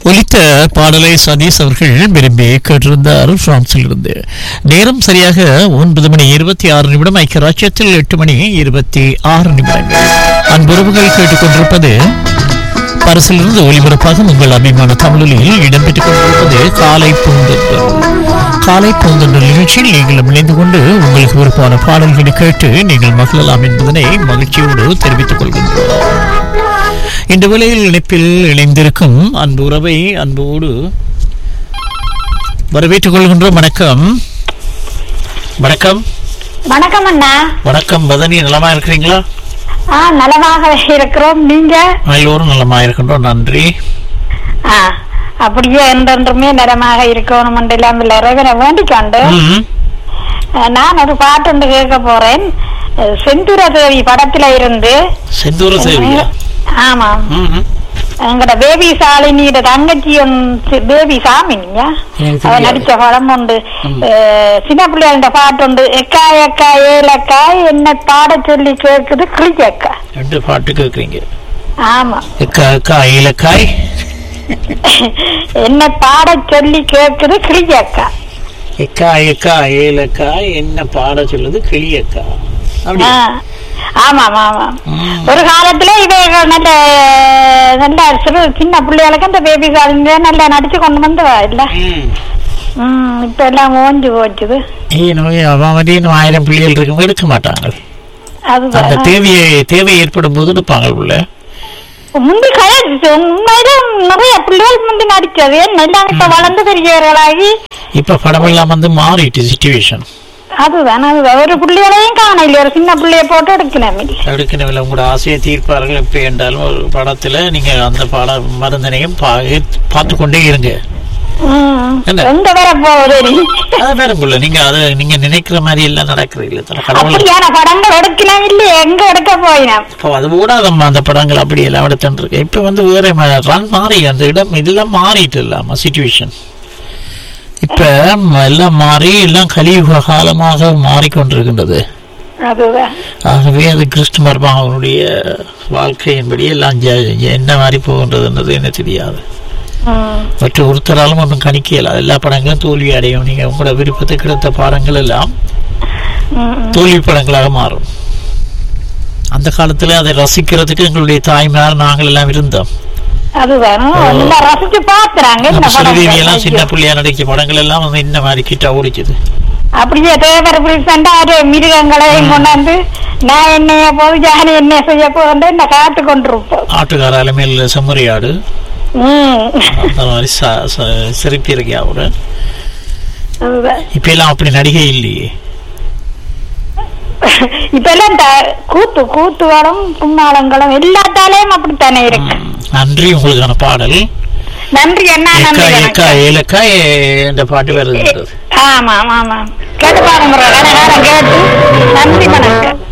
ஒலித்த பாடலை சதீஷ் அவர்கள் விரும்பி கேட்டிருந்தார் பிரான்சில் இருந்து நேரம் சரியாக ஒன்பது மணி இருபத்தி ஆறு நிமிடம் ஐக்கிய ராஜ்யத்தில் எட்டு மணி இருபத்தி ஆறு நிமிடங்கள் அன்புறவுகள் கேட்டுக்கொண்டிருப்பது பரிசிலிருந்து ஒளிபரப்பாக உங்கள் அபிமான தமிழில் இடம்பெற்றுக் கொண்டிருப்பது காலை பூந்தொன்றல் காலை பூந்தொன்றல் நிகழ்ச்சியில் நீங்கள் இணைந்து கொண்டு உங்களுக்கு விருப்பமான பாடல்களை கேட்டு நீங்கள் மகிழலாம் என்பதனை மகிழ்ச்சியோடு தெரிவித்துக் கொள்கின்றோம் இந்த வேளையில் இணைப்பில் இணைந்திருக்கும் அன்பு உறவை அன்போடு வரவேற்றுக் கொள்கின்றோம் வணக்கம் வணக்கம் வணக்கம் அண்ணா வணக்கம் வதனி நலமா இருக்கிறீங்களா ஆ நலமாக இருக்கிறோம் நீங்க எல்லோரும் நலமா இருக்கின்றோம் நன்றி ஆ அப்படியே என்றென்றுமே நலமாக இருக்கணும் எல்லாம் இறைவனை வேண்டிக் கொண்டு ம், அஹ், நான் ஒரு பாட்டு ஒன்று கேட்க போறேன் அஹ், செந்தூர தேவி படத்துல இருந்து செந்தூர சேவியா ஆமாம் ம், ம். எங்கட பேபி சாலினியோட தங்கச்சி ஒன்று பேபி சாமினியா எனக்கு அவ தெரியாது. நடிச்ச படம் உண்டு ம். அஹ், சின்ன பிள்ளைகள பாட்டு உண்டு எக்கா எக்கா ஏலக்காய் என்ன பாட சொல்லி கேக்குது கிளிக்கக்கா ரெண்டு பாட்டு கேட்குறீங்க ஆமா எக்கா எக்கா இலக்காய் என்ன பாட சொல்லி கேக்குது கிளியக்கா எக்கா எக்கா ஏலக்காய் என்ன பாட சொல்லுது கிளியக்கா அப்படி ஆ. ஆமாம் ஆமாம் ம். ஒரு காலத்துல இவ நல்ல நல்ல சிறு சின்ன பிள்ளைகளுக்கு அந்த பேபி காலிங்க நல்லா நடிச்சு கொண்டு வந்தவா இல்ல ம். ம் இப்ப எல்லாம் ஓஞ்சு போச்சுது ஏன் நோய் அவன் வந்து இன்னும் ஆயிரம் பிள்ளைகள் இருக்கும் எடுக்க மாட்டாங்க அந்த அதுதான் தேவையை தேவை ஏற்படும் போது எடுப்பாங்க உள்ள முந்தி கழிச்சு உண்மையில நிறைய பிள்ளைகள் முந்தி நடிச்சது எல்லாம் இப்ப வளர்ந்து பெரியவர்களாகி இப்ப படமெல்லாம் வந்து மாறிட்டு சுச்சுவேஷன் அதுதான் அதுதான் ஒரு பிள்ளைகளையும் காணல ஒரு சின்ன பிள்ளைய போட்டு எடுக்கணும் இல்ல எடுக்கணும் உங்களோட ஆசையை தீர்ப்பார்கள் எப்ப என்றாலும் ஒரு படத்துல நீங்க அந்த பட மருந்தனையும் பார்த்து கொண்டே இருங்க ம். என்ன? எங்க வர போகுது நீ அது வேற உள்ள நீங்க அதை நீங்க நினைக்கிற மாதிரி எல்லாம் நடக்கிறது இல்லை தானே. கடவுள் அப்படியான படங்கள் எடுக்கலாம் இல்லையே எங்க எடுக்க போயினோம் இப்போ அது கூட நம்ம அந்த படங்கள் அப்படி எல்லாம் எடுத்துருக்கு இப்போ வந்து வேற ரன் மாறி அந்த இடம் இதெல்லாம் மாறிட்டு இல்லாம சுச்சுவேஷன் இப்ப ம- எல்லாம் மாறி எல்லாம் கலியுக காலமாக மாறிக்கொண்டிருக்கின்றது அதுதான் ஆகவே அது கிறிஸ்துமர் அவனுடைய வாழ்க்கையின்படி எல்லாம் ஜ- ஜ- என்ன மாதிரி போகின்றதுன்றது என்ன தெரியாது ம். மற்ற ஒருத்தராலும் ஒன்றும் கணிக்க இயலாது எல்லா படங்களும் தோல்வி அடையும் நீங்க உங்களோட விருப்பத்துக்கு எடுத்த படங்கள் எல்லாம் ம். தோல்வி படங்களாக மாறும் அந்த காலத்துல அதை ரசிக்கிறதுக்கு எங்களுடைய தாய்மார் நாங்கள் எல்லாம் இருந்தோம் அதுதான் எல்லாம் ரசிச்சு பாக்குறாங்க இந்த நம்ம படங்கள். எல்லாம் சின்ன ஐயோ. பிள்ளையா நடிச்ச படங்கள் எல்லாம் வந்து இந்த மாதிரி கிட்ட ஓடிச்சுது அப்படியே தேவர் பிரசண்டா ஒரு மிருகங்களையும் கொண்டாந்து நான் என்னைய போது ஜானி என்ன செய்ய போகுது என்ன காத்து கொண்டிருப்போம் ஆட்டுக்கார அலமையில் செம்மறியாடு ம். அந்த மாதிரி ச- ச- சிரிப்பி இருக்கியா கூட அதுதான் இப்ப எல்லாம் அப்படி நடிகை இல்லையே இப்ப எல்லாம் இந்த கூத்து கூத்துகளும் கும்மாளங்களும் எல்லாத்தாலையும் அப்படித்தானே இருக்கு ம். நன்றி உங்களுக்கான பாடல் நன்றி அண்ணா ஏக்கா நன்றி ஏக்கா வணக்கம். ஏலக்கா என்ற பாட்டு வருகின்றது ஆமாம் ஆமாம் கேட்டு பாருங்க கேட்டு நன்றி வணக்கம்